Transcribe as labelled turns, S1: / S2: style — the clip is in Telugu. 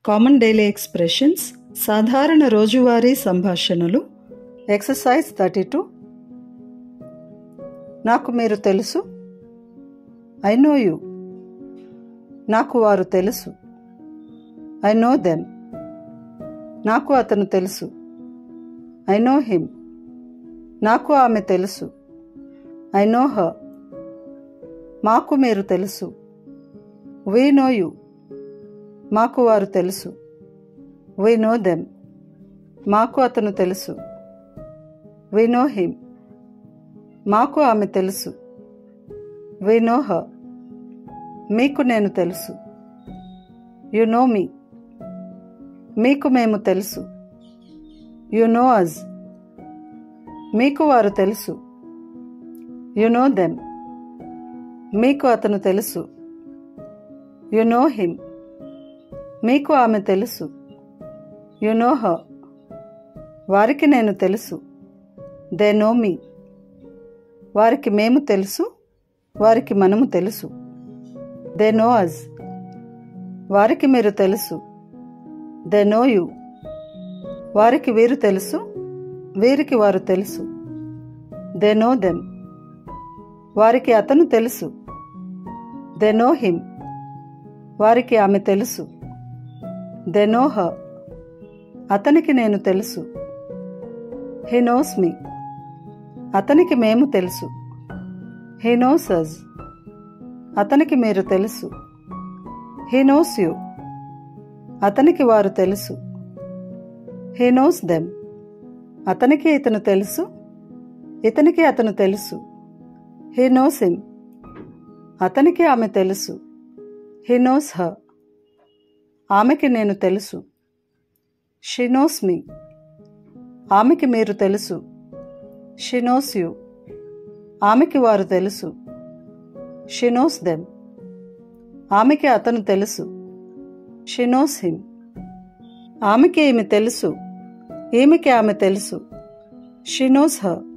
S1: కామన్ డైలీ ఎక్స్ప్రెషన్స్ సాధారణ రోజువారీ సంభాషణలు ఎక్సర్సైజ్ థర్టీ టూ నాకు మీరు తెలుసు ఐ నో యూ నాకు వారు తెలుసు ఐ నో దెమ్ నాకు అతను తెలుసు ఐ నో హిమ్ నాకు ఆమె తెలుసు ఐ నో హ మాకు మీరు తెలుసు వీ నో యూ మాకు వారు తెలుసు వీ నో దెమ్ మాకు అతను తెలుసు వీ నో హిమ్ మాకు ఆమె తెలుసు వీ నో హ మీకు నేను తెలుసు యు నో మీ మీకు మేము తెలుసు యు నో అజ్ మీకు వారు తెలుసు యు నో దెమ్ మీకు అతను తెలుసు యు నో హిమ్ మీకు ఆమె తెలుసు యు నో హ వారికి నేను తెలుసు దే నో మీ వారికి మేము తెలుసు వారికి మనము తెలుసు దే నో అజ్ వారికి మీరు తెలుసు దే నో యూ వారికి వీరు తెలుసు వీరికి వారు తెలుసు దే నో దెమ్ వారికి అతను తెలుసు దే నో హిమ్ వారికి ఆమె తెలుసు దే నో హ అతనికి నేను తెలుసు హీ నోస్ మీ అతనికి మేము తెలుసు హీ నోస్ అజ్ అతనికి మీరు తెలుసు హీ నోస్ యూ అతనికి వారు తెలుసు హీ నోస్ దెమ్ అతనికి ఇతను తెలుసు ఇతనికి అతను తెలుసు హీ నోస్ హిమ్ అతనికి ఆమె తెలుసు హీ నోస్ హ ఆమెకి నేను తెలుసు షీ నోస్ మీ ఆమెకి మీరు తెలుసు షీ నోస్ యూ ఆమెకి వారు తెలుసు షీ నోస్ దెమ్ ఆమెకి అతను తెలుసు షీ నోస్ హిమ్ ఆమెకి ఈమె తెలుసు ఈమెకి ఆమె తెలుసు షీ నోస్ హర్